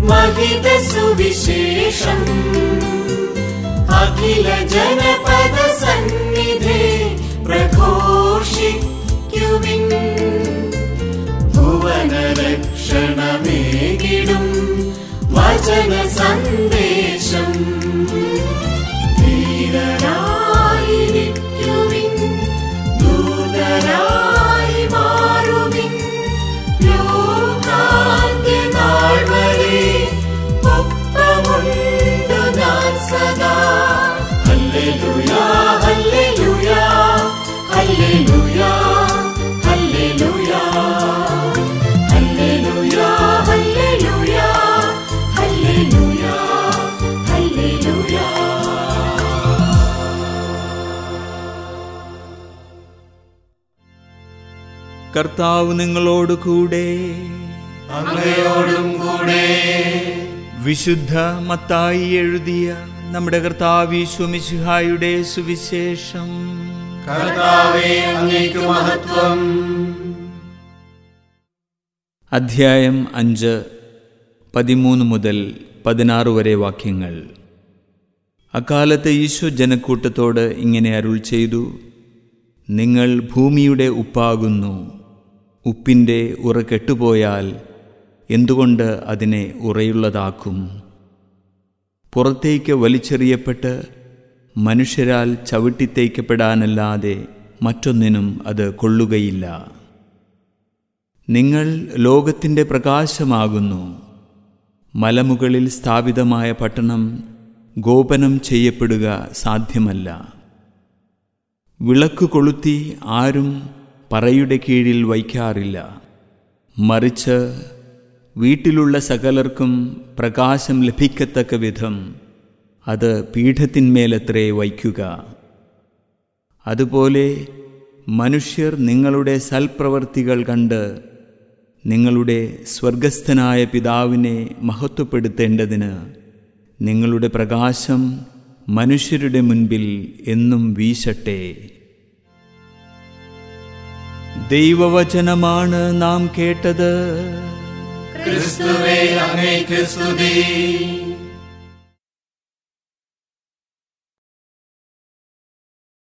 महित सुविशेषम् अखिल जनपद सन्निधे प्रघोषिक्युविन् भुवनरक्षणमेകിടും വചന സന്ദേശം ധീരരായിരിക്കുവിൻ ദൂതരായി മാറുവിൻ ലോകാന്ത്യനാൾ വരെ ഒപ്പമുണ്ട് ഞാൻ സദാ ഹല്ലേലൂയാ ഹല്ലേലൂയാ ഹല്ലേലൂയാ ഹല്ലേലൂയാ ഹല്ലേലൂയാ ഹല്ലേലൂയാ ഹല്ലേലൂയാ ഹല്ലേലൂയാ കർത്താവ് നിങ്ങളോട് കൂടെ അങ്ങയോടും കൂടെ വിശുദ്ധ മത്തായി എഴുതിയ നമ്മുടെ കർത്താവീശ്വമിശിഹായുടെ സുവിശേഷം കർത്താവേ അങ്ങേക്ക് മഹത്വം അധ്യായം അഞ്ച് പതിമൂന്ന് മുതൽ പതിനാറ് വരെ വാക്യങ്ങൾ അക്കാലത്ത് ഈശോ ജനക്കൂട്ടത്തോട് ഇങ്ങനെ അരുൾ ചെയ്തു നിങ്ങൾ ഭൂമിയുടെ ഉപ്പാകുന്നു ഉപ്പിൻ്റെ ഉറ കെട്ടുപോയാൽ എന്തുകൊണ്ട് അതിനെ ഉറയുള്ളതാക്കും പുറത്തേക്ക് വലിച്ചെറിയപ്പെട്ട് മനുഷ്യരാൽ ചവിട്ടിത്തേക്കപ്പെടാനല്ലാതെ മറ്റൊന്നിനും അത് കൊള്ളുകയില്ല നിങ്ങൾ ലോകത്തിൻ്റെ പ്രകാശമാകുന്നു മലമുകളിൽ സ്ഥാപിതമായ പട്ടണം ഗോപനം ചെയ്യപ്പെടുക സാധ്യമല്ല വിളക്ക് കൊളുത്തി ആരും പറയുടെ കീഴിൽ വയ്ക്കാറില്ല മറിച്ച് വീട്ടിലുള്ള സകലർക്കും പ്രകാശം ലഭിക്കത്തക്ക വിധം അത് പീഠത്തിന്മേലത്രേ വയ്ക്കുക അതുപോലെ മനുഷ്യർ നിങ്ങളുടെ സൽപ്രവർത്തികൾ കണ്ട് നിങ്ങളുടെ സ്വർഗസ്ഥനായ പിതാവിനെ മഹത്വപ്പെടുത്തേണ്ടതിന് നിങ്ങളുടെ പ്രകാശം മനുഷ്യരുടെ മുൻപിൽ എന്നും വീശട്ടെ ദൈവവചനമാണ് നാം കേട്ടത് ക്രിസ്തുവേ അങ്ങേക്ക് സ്തുതി